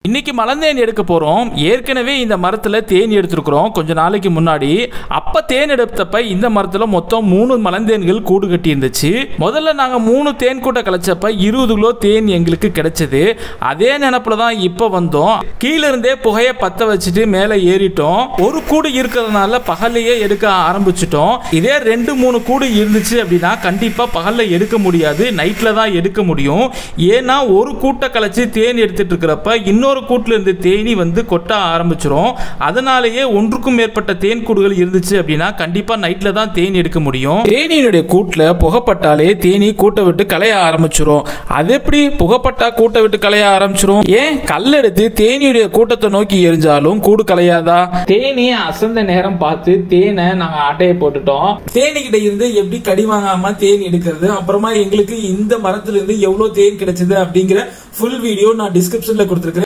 இன்னைக்கு மலந்தேன் எடுக்க போறோம் ஏற்கனவே இந்த மரத்துல தேன் எடுத்திருக்கிறோம் கொஞ்ச நாளைக்கு முன்னாடி அப்ப தேன் எடுத்தப்ப இந்த மரத்துல மொத்தம் மூணு மலந்தேன்கள் கூடு கட்டி இருந்துச்சு முதல்ல நாங்க மூணு தேன் கூட்டை கலைச்சப்ப இருபது கிலோ தேன் எங்களுக்கு கிடைச்சது அதே நினப்புல தான் இப்ப வந்தோம் கீழ இருந்தே புகைய பத்த வச்சுட்டு மேலே ஏறிட்டோம் ஒரு கூடு இருக்கிறதுனால பகல்லையே எடுக்க ஆரம்பிச்சிட்டோம் இதே ரெண்டு மூணு கூடு இருந்துச்சு அப்படின்னா கண்டிப்பா பகல்ல எடுக்க முடியாது நைட்ல தான் எடுக்க முடியும் ஏன்னா ஒரு கூட்டை கலைச்சு தேன் எடுத்துட்டு இருக்கிறப்ப இன்னொரு கூட்டுல இருந்து தேனி வந்து கொட்ட ஆரம்பிச்சிரும் அதனாலேயே ஒன்றுக்கும் மேற்பட்ட தேன் கூடுகள் இருந்துச்சு அப்படின்னா கண்டிப்பா நைட்ல தான் தேன் எடுக்க முடியும் தேனியினுடைய கூட்டுல புகைப்பட்டாலே தேனி கூட்டை விட்டு கலைய ஆரம்பிச்சிரும் அது எப்படி புகைப்பட்டா கூட்டை விட்டு கலைய ஆரம்பிச்சிரும் ஏன் கல் எடுத்து தேனியுடைய கூட்டத்தை நோக்கி எரிஞ்சாலும் கூடு கலையாதா தேனி அசந்த நேரம் பார்த்து தேனை நாங்க ஆட்டையை போட்டுட்டோம் தேனி கிட்ட இருந்து எப்படி கடி வாங்காம தேன் எடுக்கிறது அப்புறமா எங்களுக்கு இந்த மரத்துல இருந்து எவ்வளவு தேன் கிடைச்சது அப்படிங்கிற ஃபுல் வீடியோ நான் டிஸ்கிரிப்ஷன்ல கொடுத்துருக்கேன்